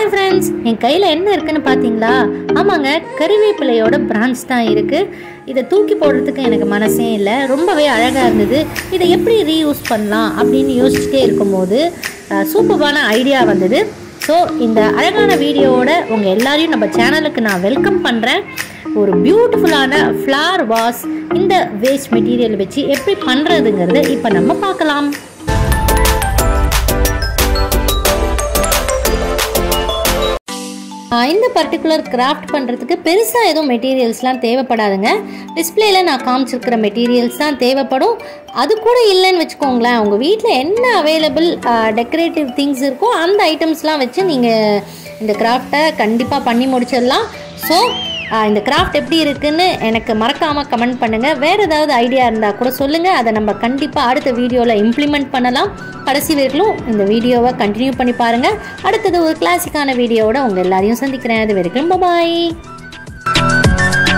hi friends என் கையில் என்ன இருக்குன்னு பார்த்தீங்களா ஆமாங்க கறிவேப்பிலையோட பிரான்ச் தான் இருக்குது இதை தூக்கி போடுறதுக்கு எனக்கு மனசே இல்லை ரொம்பவே அழகாக இருந்தது இதை எப்படி ரீயூஸ் பண்ணலாம் அப்படின்னு யோசிச்சுட்டே இருக்கும்போது சூப்பரான ஐடியா வந்தது ஸோ இந்த அழகான வீடியோவோட உங்கள் எல்லாரையும் நம்ம சேனலுக்கு நான் வெல்கம் பண்ணுறேன் ஒரு பியூட்டிஃபுல்லான ஃப்ளார் வாஸ் இந்த வேஸ்ட் மெட்டீரியல் வச்சு எப்படி பண்ணுறதுங்கிறத இப்போ நம்ம பார்க்கலாம் ஆஹ் இந்த பர்டிகுலர் கிராஃப்ட் பண்ணுறதுக்கு பெருசாக எதுவும் மெட்டீரியல்ஸ்லாம் தேவைப்படாதுங்க டிஸ்பிளேல நான் காமிச்சிருக்கிற மெட்டீரியல்ஸ் தான் தேவைப்படும் அது கூட இல்லைன்னு வச்சுக்கோங்களேன் உங்கள் வீட்டில் என்ன அவைலபிள் டெக்கரேட்டிவ் திங்ஸ் இருக்கோ அந்த ஐட்டம்ஸ்லாம் வச்சு நீங்கள் இந்த கிராஃப்டை கண்டிப்பாக பண்ணி முடிச்சிடலாம் ஸோ இந்த கிராஃப்ட் எப்படி இருக்குன்னு எனக்கு மறக்காமல் கமெண்ட் பண்ணுங்கள் வேறு ஏதாவது ஐடியா இருந்தால் கூட சொல்லுங்கள் அதை நம்ம கண்டிப்பாக அடுத்த வீடியோவில் இம்ப்ளிமெண்ட் பண்ணலாம் கடைசி வரைக்கும் இந்த வீடியோவை கண்டினியூ பண்ணி பாருங்கள் அடுத்தது ஒரு கிளாசிக்கான வீடியோவோட உங்கள் எல்லாரையும் சந்திக்கிறேன் அது வரைக்கும் பாய்